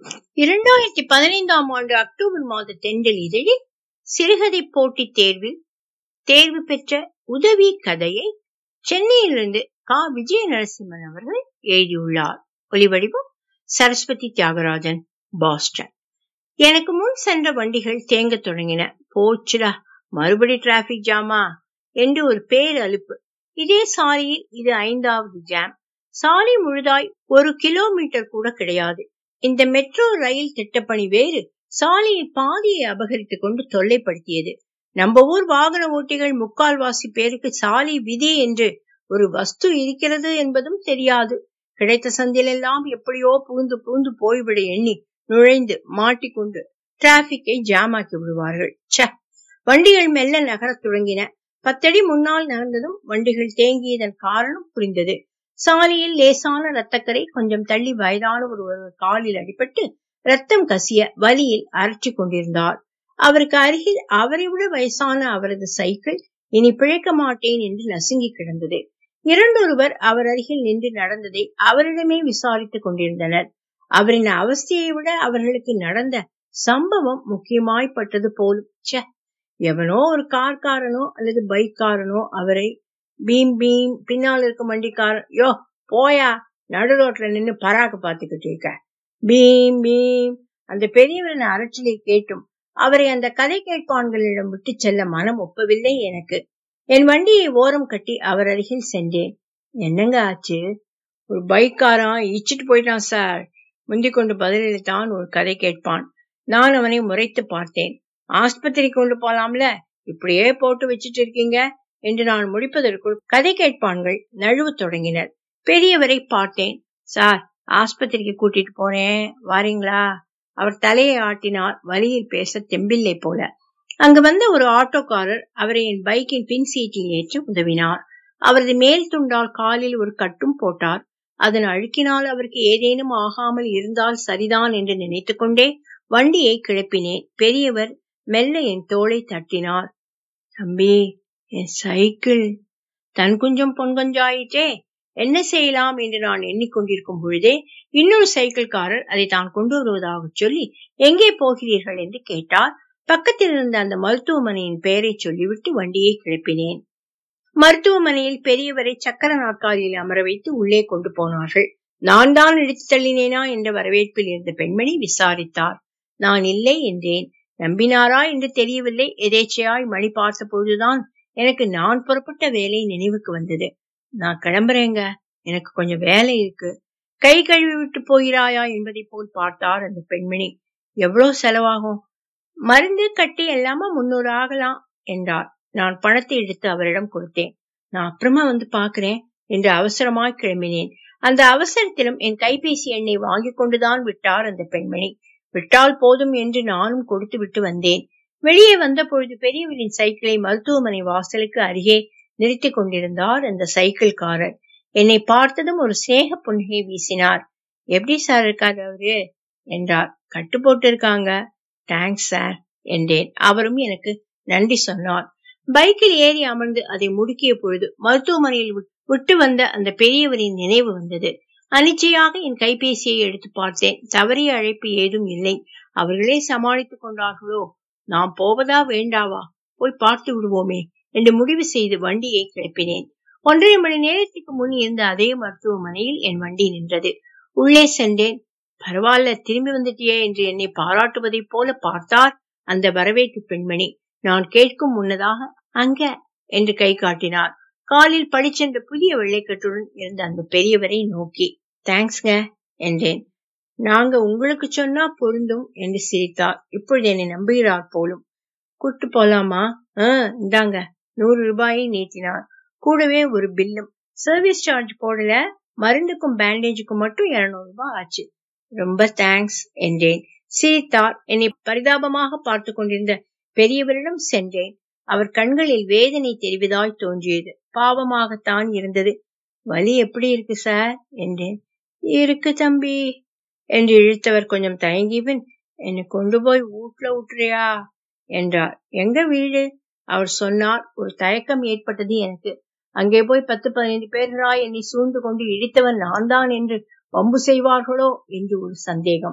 இரண்டாயிரத்தி பதினைந்தாம் ஆண்டு அக்டோபர் மாத தென்றல் இதழில் சிறுகதை போட்டித் தேர்வில் தேர்வு பெற்ற உதவி கதையை சென்னையிலிருந்து கா விஜய நரசிம்மன் அவர்கள் எழுதியுள்ளார் ஒலிவடிவம் சரஸ்வதி தியாகராஜன் பாஸ்டன் எனக்கு முன் சென்ற வண்டிகள் தேங்கத் தொடங்கின போச்சுடா மறுபடி டிராபிக் ஜாமா என்று ஒரு பேரலுப்பு இதே சாலையில் இது ஐந்தாவது ஜாம் சாலை முழுதாய் ஒரு கிலோமீட்டர் கூட கிடையாது இந்த மெட்ரோ ரயில் திட்டப்பணி வேறு சாலையில் பாதியை அபகரித்துக் கொண்டு தொல்லைப்படுத்தியது நம்ம ஊர் வாகன ஓட்டிகள் முக்கால்வாசி பேருக்கு சாலை விதி என்று ஒரு வஸ்து இருக்கிறது என்பதும் தெரியாது கிடைத்த சந்திலெல்லாம் எப்படியோ புகுந்து புகுந்து போய்விட எண்ணி நுழைந்து மாட்டிக்கொண்டு டிராபிக்கை ஜாமாக்கி விடுவார்கள் ச வண்டிகள் மெல்ல நகரத் தொடங்கின பத்தடி முன்னால் நகர்ந்ததும் வண்டிகள் தேங்கியதன் காரணம் புரிந்தது சாலையில் லேசான ரத்தக்கரை கொஞ்சம் தள்ளி வயதான ஒருவர் காலில் அடிபட்டு ரத்தம் கசிய வலியில் அரற்றிக் கொண்டிருந்தார் அவருக்கு அருகில் அவரை விட வயசான அவரது சைக்கிள் இனி பிழைக்க மாட்டேன் என்று நசுங்கி கிடந்தது இரண்டொருவர் அவர் அருகில் நின்று நடந்ததை அவரிடமே விசாரித்துக் கொண்டிருந்தனர் அவரின் அவஸ்தையை விட அவர்களுக்கு நடந்த சம்பவம் முக்கியமாய்ப்பட்டது போலும் ச எவனோ ஒரு கார்காரனோ அல்லது பைக்காரனோ அவரை பீம் பீம் பின்னால் இருக்கும் வண்டிக்காரன் யோ போயா நடு ரோட்ல நின்னு பராக்கு பாத்துக்கிட்டு இருக்க பீம் பீம் அந்த பெரியவரின் அரட்சிலை கேட்டும் அவரை அந்த கதை கேட்பான்களிடம் விட்டு செல்ல மனம் ஒப்பவில்லை எனக்கு என் வண்டியை ஓரம் கட்டி அவர் அருகில் சென்றேன் என்னங்க ஆச்சு ஒரு பைக்காரன் இச்சிட்டு போயிட்டான் சார் முந்திக் கொண்டு பதிலளித்தான் ஒரு கதை கேட்பான் நான் அவனை முறைத்து பார்த்தேன் ஆஸ்பத்திரி கொண்டு போலாம்ல இப்படியே போட்டு வச்சிட்டு இருக்கீங்க என்று நான் முடிப்பதற்குள் கதை கேட்பான்கள் நழுவ தொடங்கினர் பெரியவரை பார்த்தேன் சார் ஆஸ்பத்திரிக்கு கூட்டிட்டு போறேன் வாரீங்களா அவர் தலையை ஆட்டினார் வழியில் பேச தெம்பில்லை போல அங்கு வந்த ஒரு ஆட்டோக்காரர் அவரை என் பைக்கின் பின் சீட்டில் ஏற்ற உதவினார் அவரது மேல் துண்டால் காலில் ஒரு கட்டும் போட்டார் அதன் அழுக்கினால் அவருக்கு ஏதேனும் ஆகாமல் இருந்தால் சரிதான் என்று நினைத்துக் கொண்டே வண்டியை கிளப்பினேன் பெரியவர் மெல்ல என் தோளை தட்டினார் தம்பி என் சைக்கிள் தன் குஞ்சம் பொன் கொஞ்சாயிற்றே என்ன செய்யலாம் என்று நான் எண்ணிக்கொண்டிருக்கும் பொழுதே இன்னொரு சைக்கிள்காரர் அதை தான் கொண்டு வருவதாக சொல்லி எங்கே போகிறீர்கள் என்று கேட்டார் பக்கத்தில் இருந்த அந்த மருத்துவமனையின் பெயரை சொல்லிவிட்டு வண்டியை கிளப்பினேன் மருத்துவமனையில் பெரியவரை சக்கர நாற்காலியில் அமர வைத்து உள்ளே கொண்டு போனார்கள் நான் தான் இடித்து தள்ளினேனா என்ற வரவேற்பில் இருந்த பெண்மணி விசாரித்தார் நான் இல்லை என்றேன் நம்பினாரா என்று தெரியவில்லை எதேச்சையாய் மணி பார்த்த பொழுதுதான் எனக்கு நான் புறப்பட்ட வேலை நினைவுக்கு வந்தது நான் கிளம்புறேங்க எனக்கு கொஞ்சம் வேலை இருக்கு கை கழுவி விட்டு போகிறாயா என்பதை போல் பார்த்தார் அந்த பெண்மணி எவ்வளவு செலவாகும் மருந்து கட்டி எல்லாமே முன்னூறு ஆகலாம் என்றார் நான் பணத்தை எடுத்து அவரிடம் கொடுத்தேன் நான் அப்புறமா வந்து பாக்குறேன் என்று அவசரமாய் கிளம்பினேன் அந்த அவசரத்திலும் என் கைபேசி எண்ணை வாங்கி கொண்டுதான் விட்டார் அந்த பெண்மணி விட்டால் போதும் என்று நானும் கொடுத்து விட்டு வந்தேன் வெளியே வந்த பொழுது பெரியவரின் சைக்கிளை மருத்துவமனை வாசலுக்கு அருகே நிறுத்திக் கொண்டிருந்தார் அந்த சைக்கிள்காரர் என்னை பார்த்ததும் ஒரு சிநேக புன்னகை வீசினார் எப்படி சார் இருக்காரு அவரு என்றார் கட்டு போட்டு இருக்காங்க தேங்க்ஸ் சார் என்றேன் அவரும் எனக்கு நன்றி சொன்னார் பைக்கில் ஏறி அமர்ந்து அதை முடுக்கிய பொழுது மருத்துவமனையில் விட்டு வந்த அந்த பெரியவரின் நினைவு வந்தது அனிச்சையாக என் கைபேசியை எடுத்து பார்த்தேன் தவறிய அழைப்பு ஏதும் இல்லை அவர்களே சமாளித்துக் கொண்டார்களோ நாம் போவதா வேண்டாவா போய் பார்த்து விடுவோமே என்று முடிவு செய்து வண்டியை கிளப்பினேன் ஒன்றரை மணி நேரத்துக்கு முன் இருந்த அதே மருத்துவமனையில் என் வண்டி நின்றது உள்ளே சென்றேன் பரவாயில்ல திரும்பி வந்துட்டியே என்று என்னை பாராட்டுவதைப் போல பார்த்தார் அந்த வரவேற்பு பெண்மணி நான் கேட்கும் முன்னதாக அங்க என்று கை காட்டினார் காலில் படிச்சென்ற புதிய வெள்ளைக்கட்டுடன் இருந்த அந்த பெரியவரை நோக்கி தேங்க்ஸ்ங்க என்றேன் நாங்க உங்களுக்கு சொன்னா பொருந்தும் என்று சிரித்தார் இப்பொழுது என்னை நம்புகிறார் போலும் கூட்டு போலாமா ஆஹ் இந்தாங்க நூறு ரூபாயை நீட்டினார் கூடவே ஒரு பில்லும் சர்வீஸ் சார்ஜ் போடல மருந்துக்கும் பேண்டேஜுக்கும் மட்டும் இருநூறு ரூபாய் ஆச்சு ரொம்ப தேங்க்ஸ் என்றேன் சிரித்தார் என்னை பரிதாபமாக பார்த்து கொண்டிருந்த பெரியவரிடம் சென்றேன் அவர் கண்களில் வேதனை தெரிவதாய் தோன்றியது பாவமாகத்தான் இருந்தது வலி எப்படி இருக்கு சார் என்றேன் இருக்கு தம்பி என்று இழுத்தவர் கொஞ்சம் தயங்கிவின் என்னை கொண்டு போய் வீட்டுல விட்டுறியா என்றார் எங்க வீடு அவர் சொன்னார் ஒரு தயக்கம் ஏற்பட்டது எனக்கு அங்கே போய் பத்து பதினைந்து பேர்களாய் என்னை சூழ்ந்து கொண்டு இடித்தவன் நான் தான் என்று வம்பு செய்வார்களோ என்று ஒரு சந்தேகம்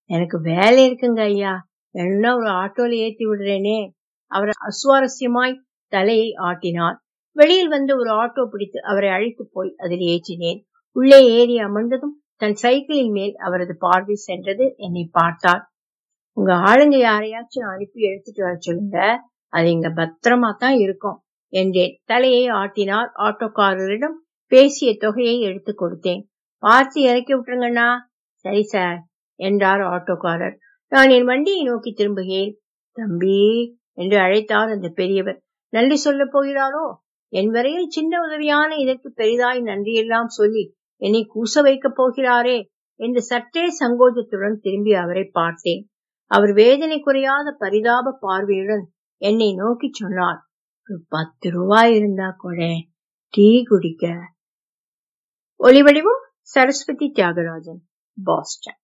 எனக்கு வேலை இருக்குங்க ஐயா என்ன ஒரு ஆட்டோல ஏத்தி விடுறேனே அவர் அசுவாரஸ்யமாய் தலையை ஆட்டினார் வெளியில் வந்து ஒரு ஆட்டோ பிடித்து அவரை அழைத்து போய் அதில் ஏற்றினேன் உள்ளே ஏறி அமர்ந்ததும் தன் சைக்கிளின் மேல் அவரது பார்வை சென்றது என்னை பார்த்தார் உங்க ஆளுங்க யாரையாச்சும் அனுப்பி எடுத்துட்டு வர சொல்லுங்க அது இங்க பத்திரமா தான் இருக்கும் என்றேன் தலையை ஆட்டினார் ஆட்டோக்காரரிடம் பேசிய தொகையை எடுத்து கொடுத்தேன் பார்த்து இறக்கி விட்டுருங்கண்ணா சரி சார் என்றார் ஆட்டோக்காரர் நான் என் வண்டியை நோக்கி திரும்புகிறேன் தம்பி என்று அழைத்தார் அந்த பெரியவர் நன்றி சொல்ல போகிறாரோ என் வரையில் சின்ன உதவியான இதற்கு பெரிதாய் நன்றியெல்லாம் சொல்லி என்னை கூச வைக்கப் போகிறாரே என்று சற்றே சங்கோஜத்துடன் திரும்பி அவரை பார்த்தேன் அவர் வேதனை குறையாத பரிதாப பார்வையுடன் என்னை நோக்கி சொன்னார் ஒரு பத்து ரூபாய் இருந்தா கூட டீ குடிக்க ஒளிவடிவும் சரஸ்வதி தியாகராஜன் பாஸ்டன்